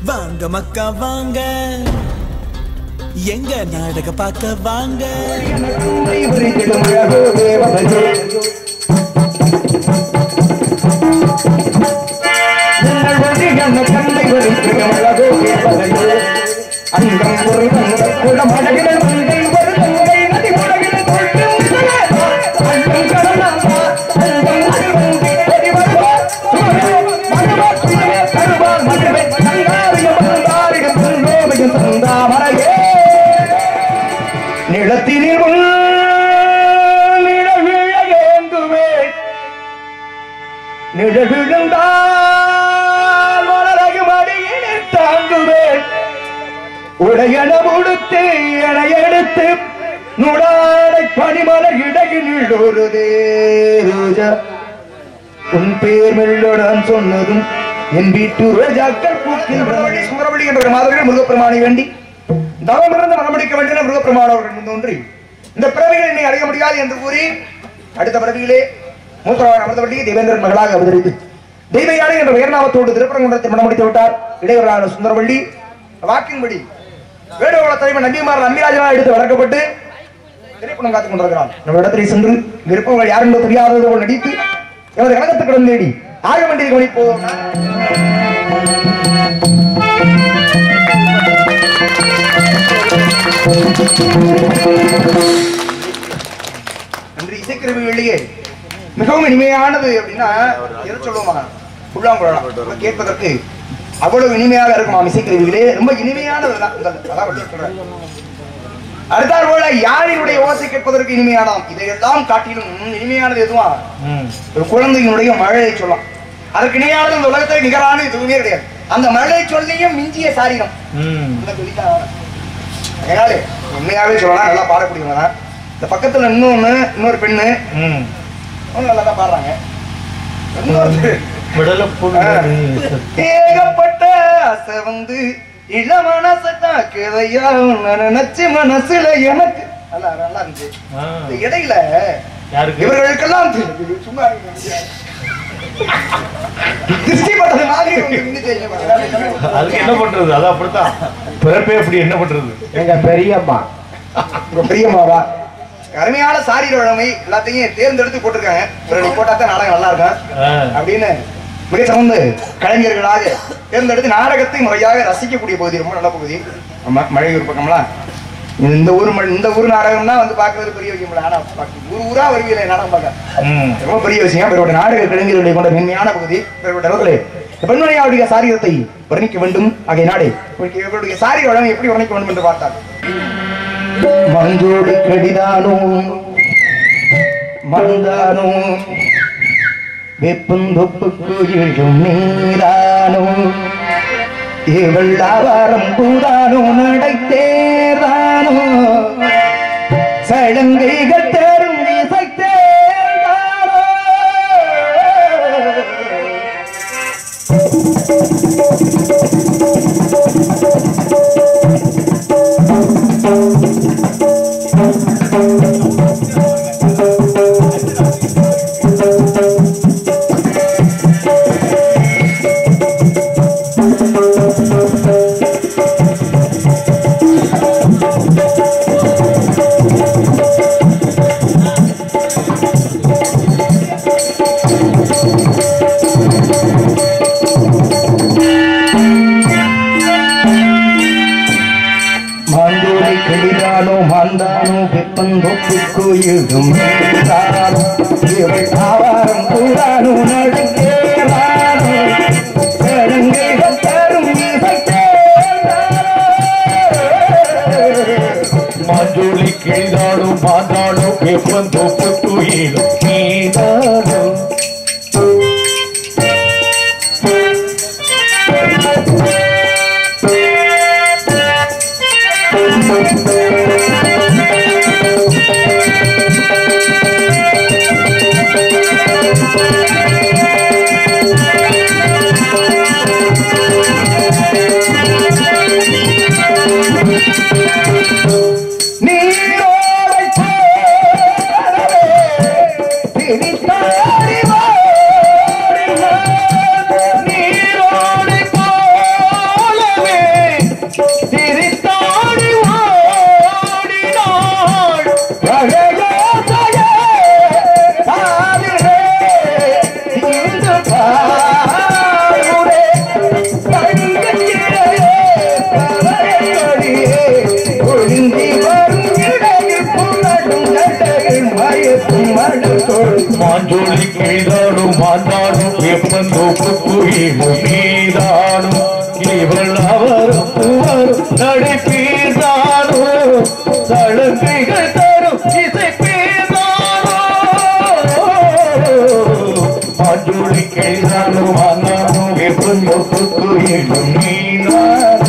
வாங்க மக்கா வாங்க எங்க நாடக பார்க்க வாங்க நிலத்தினில் நிழவிழ ஏந்துமே நிழவிழுந்தால் வளரகு மடியினில் தாங்குவேன் உடையன உடுத்து என எடுத்து நுடாடை பனிமலர் இடையினில் ஒரு ரோஜா உன் பேர் மெல்லுடன் சொன்னதும் என் வீட்டு ரோஜாக்கள் பூக்கின்ற வழி சுந்தரவழி என்ற ஒரு மாதவர்கள் முருகப்பெருமானை வேண்டி தவமிருந்து மனமடிக்க வேண்டிய முருகப்பெருமான் அவர்கள் முன் தோன்றி இந்த பிறவிகள் என்னை அடைய முடியாது என்று கூறி அடுத்த பிறவியிலே மூத்தராக அமர்ந்தவள்ளி தேவேந்திரன் மகளாக அவதரித்து தெய்வயானை என்ற உயர்நாமத்தோடு திருப்பரங்குன்றத்தை மனமுடித்து விட்டார் இடையூறான சுந்தரவள்ளி வாக்கின்படி வேடுவள தலைவர் நம்பிமார் நம்பிராஜனா எடுத்து வளர்க்கப்பட்டு திரைப்படம் காத்துக் கொண்டிருக்கிறான் நம்ம இடத்திலே சென்று விருப்பங்கள் யார் என்பது தெரியாதது போல் நடித்து எனது கழகத்துக்கிடம் தேடி ஆக வேண்டியது கவனிப்போம் நன்றி இசைக்கருவிகளிலேயே மிகவும் இனிமையானது அப்படின்னா எதை சொல்லுவோமா புல்லாங்குழலாம் கேட்பதற்கு அவ்வளவு இனிமையாக இருக்குமாம் இசைக்கருவிகளே ரொம்ப இனிமையானது தான் இந்த- அதான் அப்படி சொல்றேன். அடுத்தாற் போல யாரினுடைய ஓசை கேட்பதற்கு இனிமையானாம் இதையெல்லாம் காட்டிலும் இனிமையானது எதுவா ஒரு குழந்தையினுடைய மழையை சொல்லலாம் அதற்கு இணையானது இந்த உலகத்தில் நிகரான எதுவுமே கிடையாது அந்த மழை சொல்லியும் மிஞ்சிய சாரீரம் என்ன சொல்லித்தான் அதனால உண்மையாவே சொல்லலாம் நல்லா பாடக்கூடியவங்க தான் இந்த பக்கத்துல இன்னொன்னு இன்னொரு பெண்ணு அவங்க நல்லா தான் பாடுறாங்க இன்னொரு ஏகப்பட்ட ஆசை வந்து இள மனசை தாக்குதையா உன்னை நினைச்சு மனசுல எனக்கு நல்லா நல்லா இருந்துச்சு இந்த இடையில யாருக்கு இவர்களுக்கெல்லாம் தெரியுது. சும்மா இருங்க. திருஷ்டி பட்டது மாதிரி ஒண்ணு இருந்துச்சு. அதுக்கு என்ன பண்றது அது அப்படித்தான் பிறப்பே அப்படி என்ன பண்றது எங்க பெரியம்மா உங்க பெரியம்மாவா அருமையான சாரி வழமை எல்லாத்தையும் தேர்ந்தெடுத்து போட்டிருக்காங்க ஒரு நீ போட்டா தான் நாடகம் நல்லா இருக்கும் ஆ. அப்படின்னு மிக சிறந்து கலைஞர்களாக தேர்ந்தெடுத்து நாடகத்தை முறையாக ரசிக்கக்கூடிய பகுதி ரொம்ப நல்ல பகுதி ஆமா மழையூர் பக்கம்லாம் இந்த ஊர் ம- இந்த ஊர் நாடகம்னா வந்து பார்க்கறது பெரிய விஷயம் இல்லை ஆனா பாக்க- ஊர் ஊரா வருவீங்களே நாடகம் பார்க்க ம். ரொம்ப பெரிய விஷயம் இவருடைய நாடக கலைஞர்களை கொண்ட மென்மையான பகுதி இவருடைய அவர்களே பெண்மணியாவுடைய சாரீரத்தை வர்ணிக்க வேண்டும் ஆகிய நாடே இவருடைய சாரி வளம் எப்படி வர்ணிக்க வேண்டும் என்று பார்த்தார் மஞ்சோடு கடிதானோ மந்தானோ வெப்பந்தொப்புக்கு எழும் நீரானோ இவள் ஆவாரம் பூதானோ நடைத்தேரானோ சடங்கைகள் தரும் இசைத்தேரானோ மாந்தோரை கெளிதானோ மாந்தானோ வெப்பந்தொப்புக்கு எழுதும் நீரானோ இவள் ஆவாரம் கூடானோ நடுக்கேறானோ சடங்கைகள் தரும் மாஞ்சோலை கிழிதானோ மாந்தானோ வெப்பந்தோப்பு துயிலும் நீதானோ நீரோடை போலவே பிடித்தாடி வாடினான். நீரோடை போலவே கைதாடும் மாண்டாடும் எப்பந்தோ குயிலும் நீதாடும் இவள் அவரும் பூவரும் நடிப்பீர்தாடும் சலுகைகள் தரும் இசை மாஜோடி கைதாடும் மாண்டாடும் எப்பந்தோ குயிலும் நீதாடும்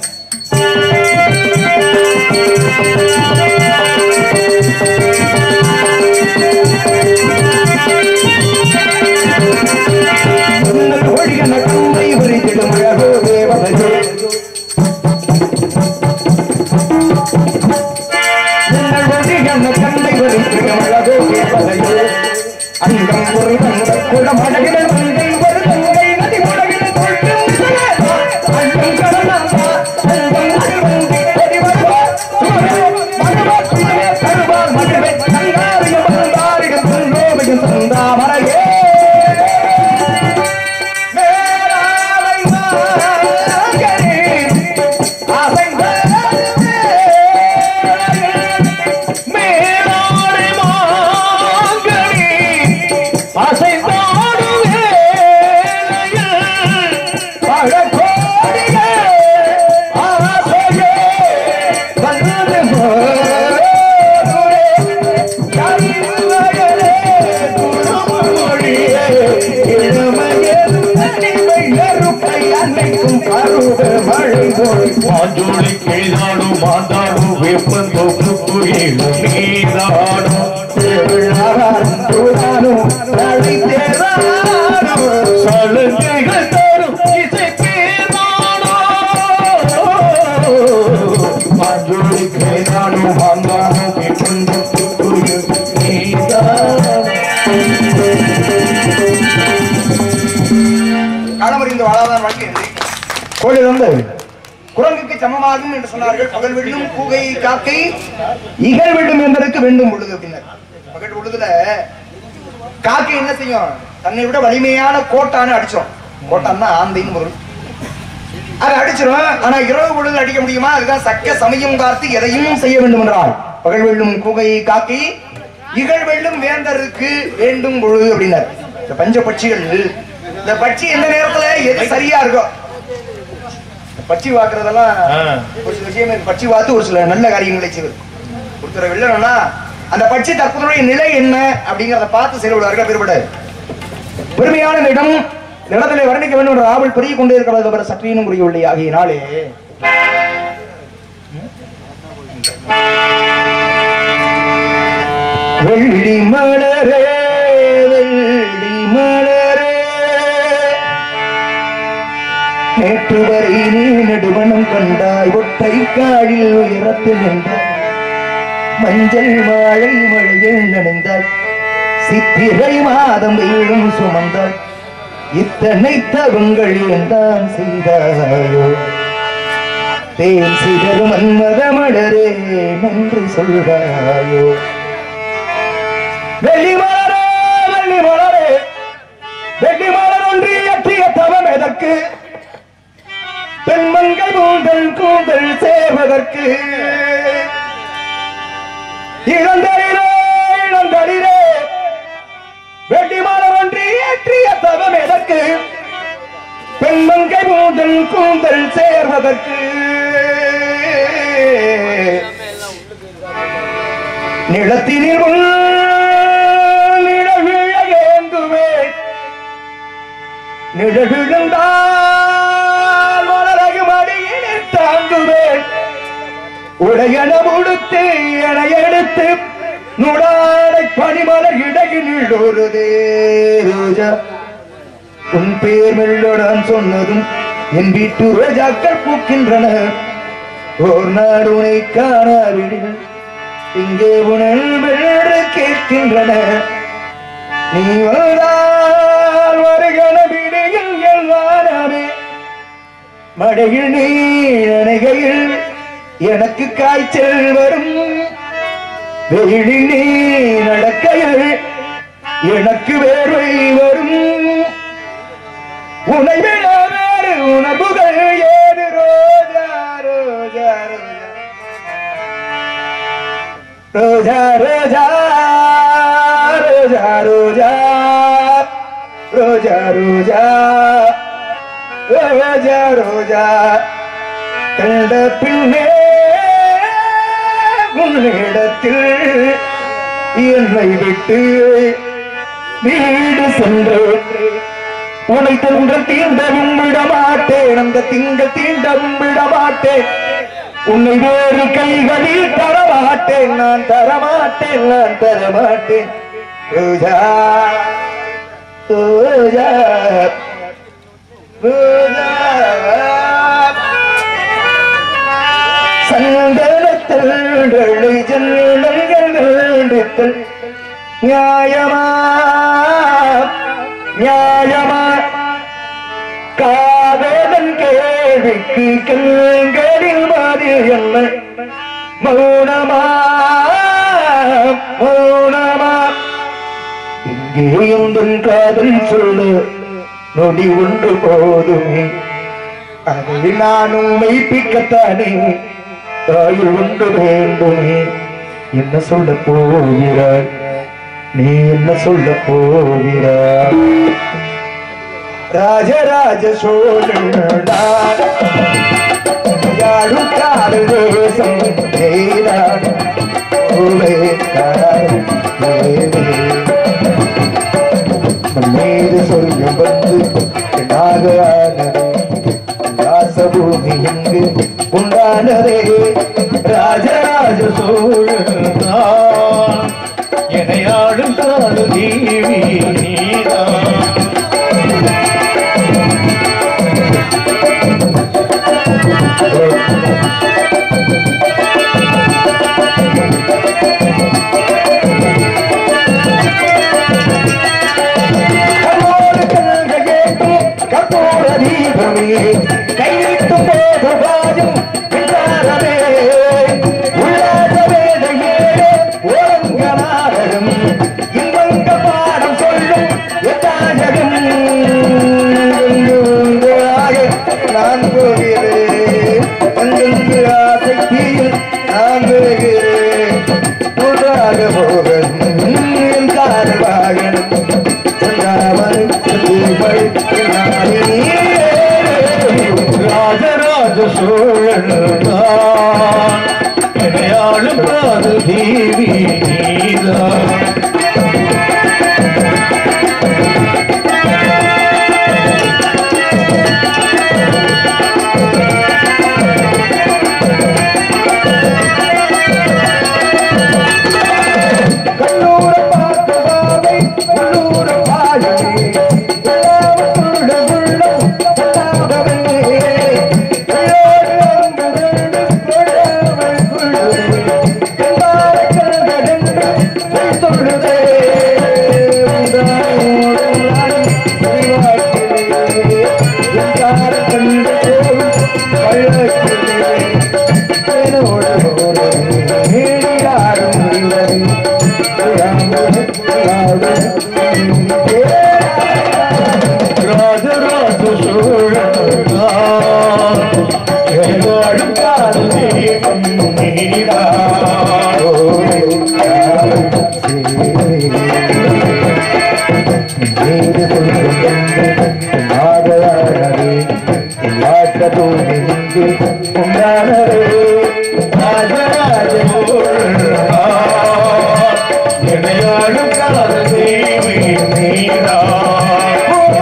ஒழியன கந்தை வரித்திடும் அழகோ தேவதையோ ஒழியன கந்தை வரித்திடும் அழகோ தேவதையோ அங்கம் ஒரு குடம் அழகின மங்கை ஒரு கங்கை நதி முழகின கொள்ளும் அங்கம் கடலாமா அங்கம் அருவந்தி கொடிவரோ மகவத்திலே கருவார் மகவே சங்காரியம் மந்தாரியம் சந்தோமியம் சந்தாமரையே மேலாவை மாங்கனி அசைந்த மேலாடை மாங்கனி அசைந்தாடும் வேளையில் பழக்கோடியே ஆசையே வந்து மோதுரே கவிதைகளே குருமொழியே இளமையில் தனிமை நெருப்பை அன்னைக்கும் பருவ மழை போல் மாஞ்சோடி கிழிதாடும் மாந்தாடும் வெப்பந்தோ குயிலும் நீதாடும் திருவிழாவாரும் தூரானும் தழை தேரானும் சலுகைகள் தரும் இசை பேர்தானோ மாஞ்சோடி கிழிதாடும் மாந்தாடும் வெப்பந்தோ குயிலும் நீதாடும் காலமறிந்து வாழாதான் வாழ்க்கை கோழி வந்து குரங்குக்கு சமமாகும் என்று சொன்னார்கள் பகல் வெள்ளும் கூகை காக்கை இகழ் வெள்ளும் என்பதற்கு வேண்டும் பொழுது அப்படின்னார் பகல் பொழுதுல காக்கை என்ன செய்யும் தன்னை விட வலிமையான கோட்டான்னு அடிச்சிடும் கோட்டான்னா ஆந்தைன்னு பொருள் அதை அடிச்சிடும் ஆனா இரவு பொழுது அடிக்க முடியுமா அதுதான் சக்க சமயம் பார்த்து எதையும் செய்ய வேண்டும் என்றால் பகல் வெள்ளும் கூகை காக்கை இகழ் வெள்ளும் வேந்தருக்கு வேண்டும் பொழுது அப்படின்னார் இந்த பஞ்ச பட்சிகள் இந்த பட்சி எந்த நேரத்துல எது சரியா இருக்கும் பட்சி வாக்குறதெல்லாம் ஆ. ஒரு சில விஷயம் இருக்கு. பட்சி வாத்து ஒரு சில நல்ல காரியங்களை செய்வது ஒருத்தரை வெல்லணும்னா அந்த பட்சி தற்போதைய நிலை என்ன அப்படிங்கறத பார்த்து செயல்படுவார்கள் பெருபட பெருமையான இந்த இடம் இந்த இடத்துல வர்ணிக்க வேண்டும் என்ற ஆவல் பெருகி கொண்டே இருக்கிறது தவிர சற்றேனும் புரியவில்லை ஆகியனாலே வெள்ளி மலரே வெள்ளி மலரே நேற்று வரை நீ நெடுவனம் கண்டாய் ஒற்றை காழில் உயரத்தில் நின்றாய் மஞ்சள் மாலை மழையில் நனைந்தாய் சித்திரை மாதம் வெயிலும் சுமந்தாய் இத்தனை தவங்கள் என்றான் செய்தாயோ தேன் சிதறும் மன்மத மலரே நன்றி சொல்வாயோ வெள்ளி மலரே வெள்ளி மலரே வெள்ளி மலர் ஒன்று இயற்றிய தவம் எதற்கு பெண்மங்கள் கூந்தல் கூந்தல் சேர்வதற்கு இளந்தரிலே இளந்தரிலே வெள்ளி மலர் ஒன்று இயற்றிய தவம் எதற்கு பெண்மங்கை கூந்தல் கூந்தல் சேர்வதற்கு நிலத்தினில் உள் நிழவிழ ஏந்துவேன் நிழவிழுந்தால் மலரகு மடியினில் தாங்குவேன் உடையன உடுத்து என எடுத்து நுடாடை பனிமலர் இடையினில் ஒரு ரோஜா உன் பேர் மெல்லோடான் சொன்னதும் என் வீட்டு ரோஜாக்கள் பூக்கின்றன ஓர் நாடு உனை காணாவிடில் இங்கே உணல் வெள்ளு கேட்கின்றன நீ வந்தால் வருகன விடையில் எல்வானே மடையில் நீ அணைகையில் எனக்கு காய்ச்சல் வரும் வெயிலில் நீ நடக்கையில் எனக்கு வேர்வை வரும் உனை விட வேறு உணர்வுகள் ஏது ரோஜா ரோஜா ரோஜா ரோஜா ரோஜா ரோஜா ரோஜா ரோஜா ரோஜா ரோஜா ரோஜா கண்ட பின்னே உன்னிடத்தில் என்னை விட்டு வீடு சென்று உனை தந்த தீண்டவும் விட மாட்டேன் அந்த திங்கள் தீண்டவும் விட மாட்டேன் உன்னை வேறு கைகளில் தரமாட்டேன் நான் தரமாட்டேன் நான் தரமாட்டேன் ரோஜா ரோஜா ரோஜா சந்தனத்தல்களை ஜன்னல்கள் நீடித்தல் நியாயமா நியாயமா காதலன் கேள்விக்கு கண்களில் பதில் என்ன மௌனமா மௌனமா இங்கே உந்தன் காதல் சொல்ல நொடி ஒன்று போதுமே அதை நானும் மெய்ப்பிக்கத்தானே தாயில் ஒன்று வேண்டுமே என்ன சொல்ல போகிறாய் நீ என்ன சொல்ல போகிறாய் ராஜராஜ சோழனா யாரும் காதல் தேசம் நீதான் ஓவே காதல் தேவே மீது சொல்லும் வந்து நாகானது ராசபூமி எங்கு உண்டானதே ராஜராஜ சோழன் என்னை ஆடும் காடு தேவி நீதான் கண்ணோடு கண்கள் கேட்டும் கற்பூர தீபமே கையிட்டும் போது பாயும் மின்சாரமே உள்ளாத வேதையே ஓரங்க நாடகம் இன்பங்க பாடம் சொல்லும் எத்தாஜகம் நான் போகிறேன் அங்கங்கு ஆசை தீயில் நான் போகிறேன் ஒன்றாக போகணும் என் காரவாகணும் ராஜராஜ சோழன் என்னை ஆளும் காடு தேவி நீதான் கல்லூர பார்த்த பாவை உள்ளூர பாயவே உள்ளாமத்துள்ள உள்ளம் சொல்லாதவே கையோடு அங்கு வேண்டும் கொள்ளாமல் கொள்ளுவே என்பாரை கருதென்று பொய் சொல்லுதே ராஜராஜ சோழன் என்னை ஆளும் காடு தேவி நீதான் ராஜராஜ சோழன் என்னை ஆளும் காடு தேவி நீதான்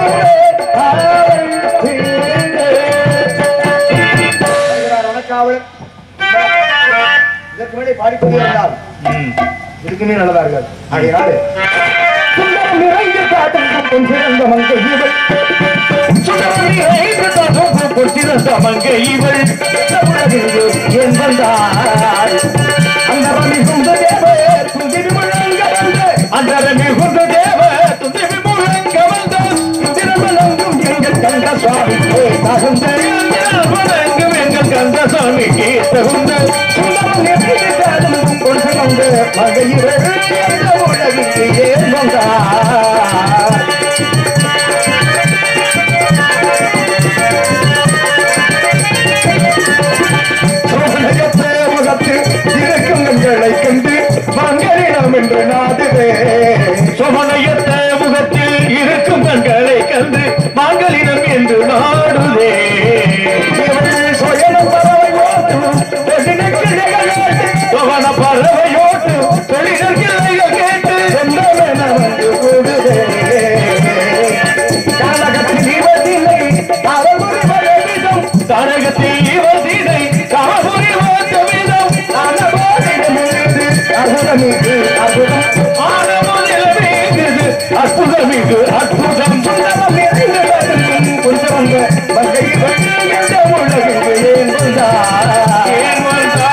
இதற்கு மேலே பாடிக்கொண்டே இருந்தால் இதுக்குமே நல்லதா இருக்காது ஆகையால் சுந்தரம் நிறைந்த காட்டும் பொன் சிறந்த மங்கை இவள் சுடர் நிறைந்த தகவல் பொற்றிருந்த மங்கை இவள் உலகிற்கு ஏன் வந்தாள் அந்த மிகுந்த தேவர் துதிவி முழங்க வந்த அன்றர மிகுந்த தேவ துதிவி முழங்க வந்த திருமலங்கும் எங்கள் கண்ட சுவாமி தகுந்த வணங்கும் எங்கள் கந்தசாமிக்கு தகுந்த சுந்தரம் நிறைந்த காட்டும் பொன் சிறந்த மங்கை இவள் இந்த உலகிற்கு ஏன் வந்தாள் சோதனையற்ற முகத்து இருக்கும் எங்களை கண்டு மங்களிடம் என்று நாடுவே சுமனையத்த முகத்தில் இருக்கும் கண்களை அற்புதமிகு அற்புதம் ஆனமதிலமேகுது அற்புதமிகு அற்புதம் சுந்தரம் நிறைந்தவரும் கொஞ்சவங்க மங்கைகள் எந்த உலகிற்கு ஏன் வந்தார் ஏன் வந்தா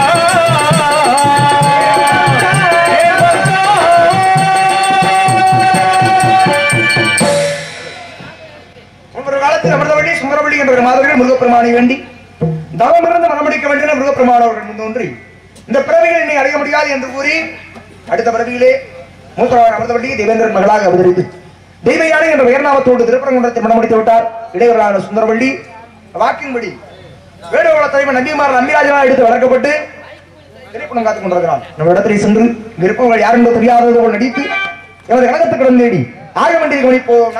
ஒரு காலத்தில் அமிர்தவள்ளி சுந்தரவள்ளி என்ற ஒரு மாதவர்கள் முருகப்பெருமானை வேண்டி தவம் இருந்து மனமடிக்க வேண்டிய முருகப்பெருமான் அவர்கள் முன் தோன்றி இந்த பிறவிகளை நீ அடைய முடியாது என்று கூறி அடுத்த பிறவியிலே மூத்தவர் அமிர்தவள்ளி தேவேந்திரன் மகளாக அவதரித்து தெய்வயானை என்ற உயர்நாமத்தோடு திருப்பரங்குன்றத்தை மனமடித்து விட்டார் இடைவரான சுந்தரவள்ளி வாக்கின்படி வேடுகோள தலைவர் நம்பிமார் நம்பிராஜனா எடுத்து வளர்க்கப்பட்டு திரைப்படம் காத்துக் கொண்டிருக்கிறான் நம்ம இடத்திலே சென்று விருப்பங்கள் யார் என்பது தெரியாதது போல் நடித்து எமது கழகத்துக்கு இடம் தேடி ஆக வேண்டியது கவனிப்போம்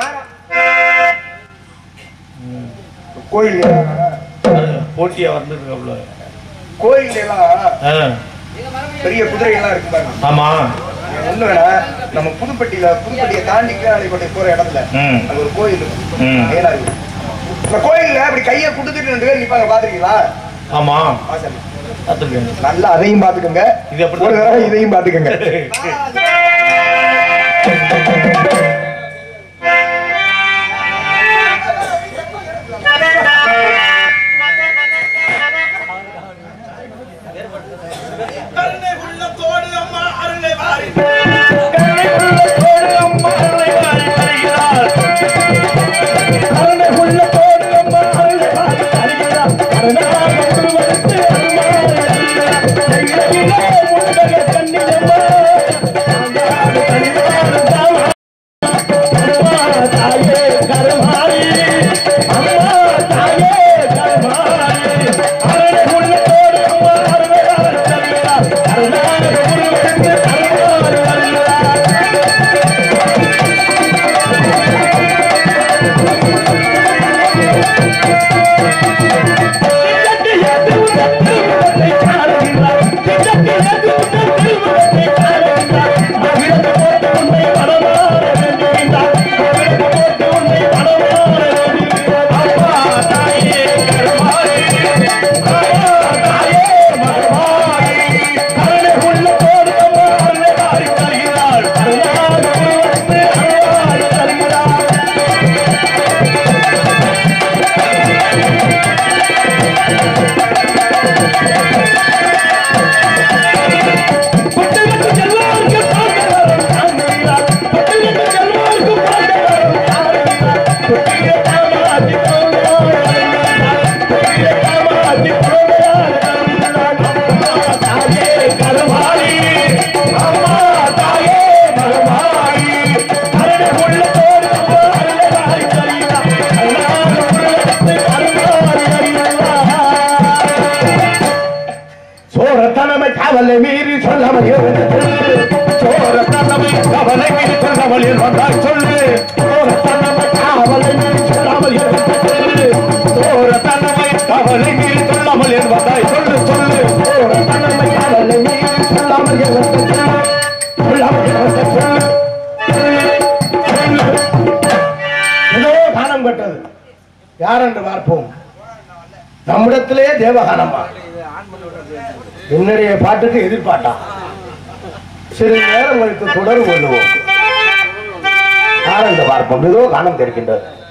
கோயில் போட்டியா வந்திருக்காப்ல கோயில் எல்லாம் ஆ, பெரிய குதிரை எல்லாம் இருக்கு பாருங்க ஆமா ஒண்ணு வேணா நம்ம புதுப்பட்டியில புதுப்பட்டியை தாண்டி கீழாளிப்பட்டை போற இடத்துல ம். அங்க ஒரு கோயில் இருக்கும் ம். மேலா இருக்கு. இந்த கோயில்ல அப்படி கையை குடுத்துட்டு ரெண்டு பேர் நிப்பாங்க பாத்துருக்கீங்களா ஆமா வாசல்ல. பார்த்துருக்கேன் நல்லா அதையும் பாத்துக்கோங்க இது அப்படிதான். ஒரு தடவை இதையும் பாத்துக்கோங்க சோரத்தனமை கவலை மீறி சொல்லாமல் சோரத்தனமை கவலை மீறி சொல்லாமல் இருந்தால் சொல்லு சோரத்தனமை காவலை மீறி சொல்லாமல் சொல்லு சோரத்தனமை கவலை மீறி சொல்லாமல் என்பதாய் சொல்லு சொல்லு சோரத்தனமை கவலை மீறி சொல்லாமல் சொல்லாமல் சொல்லு ஏதோ காணம் கட்டது யார் என்று பார்ப்போம் நம்மிடத்திலே தேவகானமா என்னுடைய பாட்டுக்கு எதிர்பார்ட்டா சிறிது நேரம் கழித்து தொடர்பு கொள்ளுவோம் யார் என்று பார்ப்போம் ஏதோ காணம் தெரிக்கின்றது